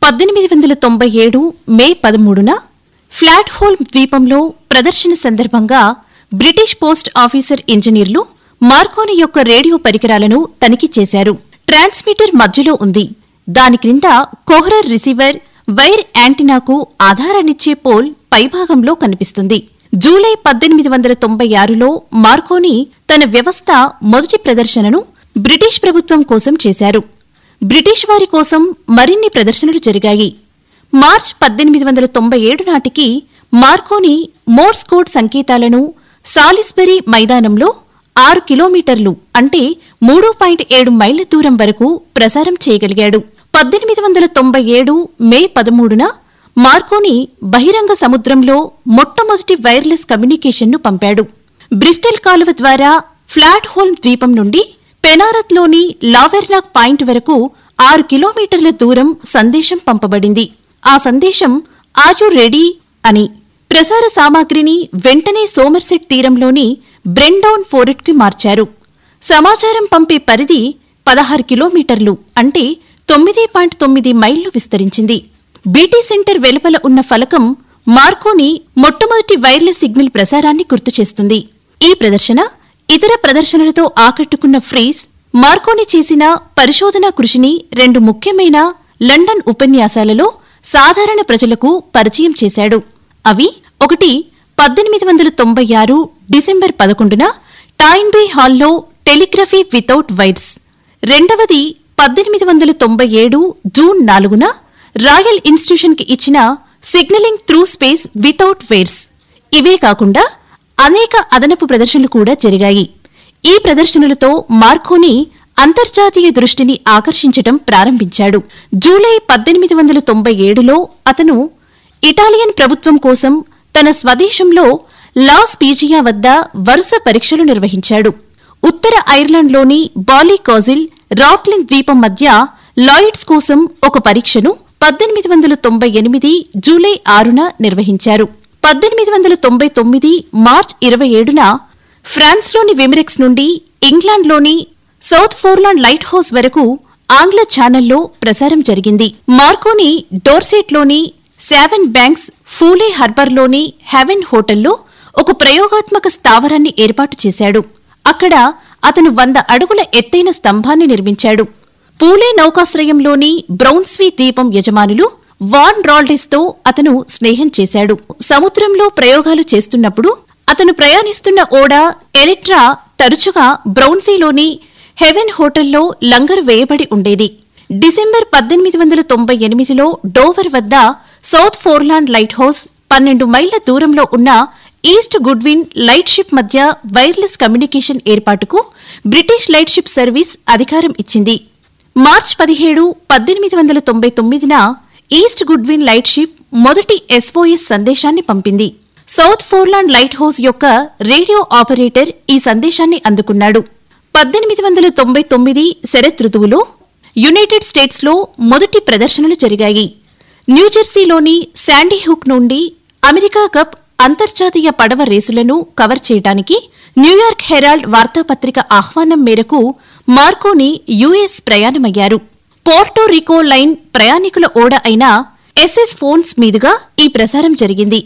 పద్దెనిమిది వందల తొంభై ఏడు మే పదమూడున ఫ్లాట్ హోల్ ద్వీపంలో ప్రదర్శన సందర్భంగా బ్రిటిష్ పోస్ట్ ఆఫీసర్ ఇంజనీర్లు మార్కోని యొక్క రేడియో పరికరాలను తనిఖీ చేశారు ట్రాన్స్మిటర్ మధ్యలో ఉంది దాని క్రింద కోహ్రర్ రిసీవర్ వైర్ యాంటినాకు ఆధారాన్నిచ్చే పోల్ పైభాగంలో కనిపిస్తుంది జూలై పద్దెనిమిది వందల తొంభై ఆరులో మార్కోని తన వ్యవస్థ మొదటి ప్రదర్శనను బ్రిటిష్ ప్రభుత్వం కోసం చేశారు బ్రిటిష్ వారి కోసం మరిన్ని ప్రదర్శనలు జరిగాయి మార్చ్ పద్దెనిమిది వందల తొంభై ఏడు నాటికి మార్కోని మోర్స్ కోడ్ సంకేతాలను సాలిస్బరీ మైదానంలో ఆరు కిలోమీటర్లు అంటే మూడు పాయింట్ ఏడు మైళ్ల దూరం వరకు ప్రసారం చేయగలిగాడు పద్దెనిమిది వందల తొంభై ఏడు మే పదమూడున మార్కోని బహిరంగ సముద్రంలో మొట్టమొదటి వైర్లెస్ కమ్యూనికేషన్ను పంపాడు బ్రిస్టల్ కాలువ ద్వారా ఫ్లాట్ హోల్ ద్వీపం నుండి పెనారత్లోని లావెర్నాక్ పాయింట్ వరకు ఆరు కిలోమీటర్ల దూరం సందేశం పంపబడింది ఆ సందేశం ఆర్ యు రెడీ అని ప్రసార సామాగ్రిని వెంటనే సోమర్సెట్ తీరంలోని బ్రెండౌన్ ఫోరెట్కి మార్చారు సమాచారం పంపే పరిధి పదహారు కిలోమీటర్లు అంటే తొమ్మిది పాయింట్ తొమ్మిది మైళ్లు విస్తరించింది బీటీ సెంటర్ వెలుపల ఉన్న ఫలకం మార్కోని మొట్టమొదటి వైర్లెస్ సిగ్నల్ ప్రసారాన్ని గుర్తు చేస్తుంది ఈ ప్రదర్శన ఇతర ప్రదర్శనలతో ఆకట్టుకున్న ఫ్రీస్ మార్కోని చేసిన పరిశోధనా కృషిని రెండు ముఖ్యమైన లండన్ ఉపన్యాసాలలో సాధారణ ప్రజలకు పరిచయం చేశాడు అవి ఒకటి పద్దెనిమిది వందల తొంభై ఆరు డిసెంబర్ పదకొండున టాయిన్బీ హాల్లో టెలిగ్రఫీ వితౌట్ వైర్స్ రెండవది పద్దెనిమిది వందల తొంభై ఏడు జూన్ నాలుగున రాయల్ ఇన్స్టిట్యూషన్కి ఇచ్చిన signalling through space without wires ఇవే కాకుండా అనేక అదనపు ప్రదర్శనలు కూడా జరిగాయి ఈ ప్రదర్శనలతో మార్కోని అంతర్జాతీయ దృష్టిని ఆకర్షించటం ప్రారంభించాడు జూలై పద్దెనిమిది వందల తొంభై ఏడులో అతను ఇటాలియన్ ప్రభుత్వం కోసం తన స్వదేశంలో లాస్ పీజియా వద్ద వరుస పరీక్షలు నిర్వహించాడు ఉత్తర ఐర్లాండ్లోని బాలీకాజిల్ రాక్లింగ్ ద్వీపం మధ్య లాయిడ్స్ కోసం ఒక పరీక్షను పద్దెనిమిది వందల తొంభై ఎనిమిది జూలై ఆరున నిర్వహించారు పద్దెనిమిది వందల తొంభై తొమ్మిది మార్చ్ ఇరవై ఏడున ఫ్రాన్స్లోని విమిరెక్స్ నుండి ఇంగ్లాండ్లోని సౌత్ ఫోర్లాండ్ లైట్ హౌస్ వరకు ఆంగ్ల ఛానల్లో ప్రసారం జరిగింది మార్కోని డోర్సెట్లోని శావెన్ బ్యాంక్స్ ఫూలే హార్బర్లోని హెవెన్ హోటల్లో ఒక ప్రయోగాత్మక స్థావరాన్ని ఏర్పాటు చేశాడు అక్కడ అతను వంద అడుగుల ఎత్తైన స్తంభాన్ని నిర్మించాడు పూలే నౌకాశ్రయంలోని బ్రౌన్స్వీ ద్వీపం యజమానులు వాన్ రాల్డెస్తో అతను స్నేహం చేశాడు సముద్రంలో ప్రయోగాలు చేస్తున్నప్పుడు అతను ప్రయాణిస్తున్న ఓడ ఎలిట్రా తరచుగా బ్రౌన్సీలోని హెవెన్ హోటల్లో లంగరు వేయబడి ఉండేది డిసెంబర్ పద్దెనిమిది వందల తొంభై ఎనిమిదిలో డోవర్ వద్ద సౌత్ ఫోర్లాండ్ లైట్ హౌస్ పన్నెండు మైళ్ల దూరంలో ఉన్న ఈస్ట్ గుడ్విన్ లైట్ షిప్ మధ్య వైర్లెస్ కమ్యూనికేషన్ ఏర్పాటుకు బ్రిటిష్ లైట్ షిప్ సర్వీస్ అధికారం ఇచ్చింది మార్చ్ పదిహేడు పద్దెనిమిది వందల తొంభై తొమ్మిదిన ఈస్ట్ గుడ్విన్ లైట్ షిప్ మొదటి ఎస్ఓఎస్ సందేశాన్ని పంపింది సౌత్ ఫోర్లాండ్ లైట్ హౌస్ యొక్క రేడియో ఆపరేటర్ ఈ సందేశాన్ని అందుకున్నాడు పద్దెనిమిది వందల తొంభై తొమ్మిది శరత్ ఋతువులో యునైటెడ్ స్టేట్స్లో మొదటి ప్రదర్శనలు జరిగాయి న్యూజెర్సీలోని శాండీ హుక్ నుండి అమెరికా కప్ అంతర్జాతీయ పడవ రేసులను కవర్ చేయడానికి న్యూయార్క్ హెరాల్డ్ వార్తాపత్రిక ఆహ్వానం మేరకు మార్కోని యుఎస్ ప్రయాణమయ్యారు పోర్టో రికో లైన్ ప్రయాణికుల ఓడ అయిన ఎస్ఎస్ ఫోన్స్ మీదుగా ఈ ప్రసారం జరిగింది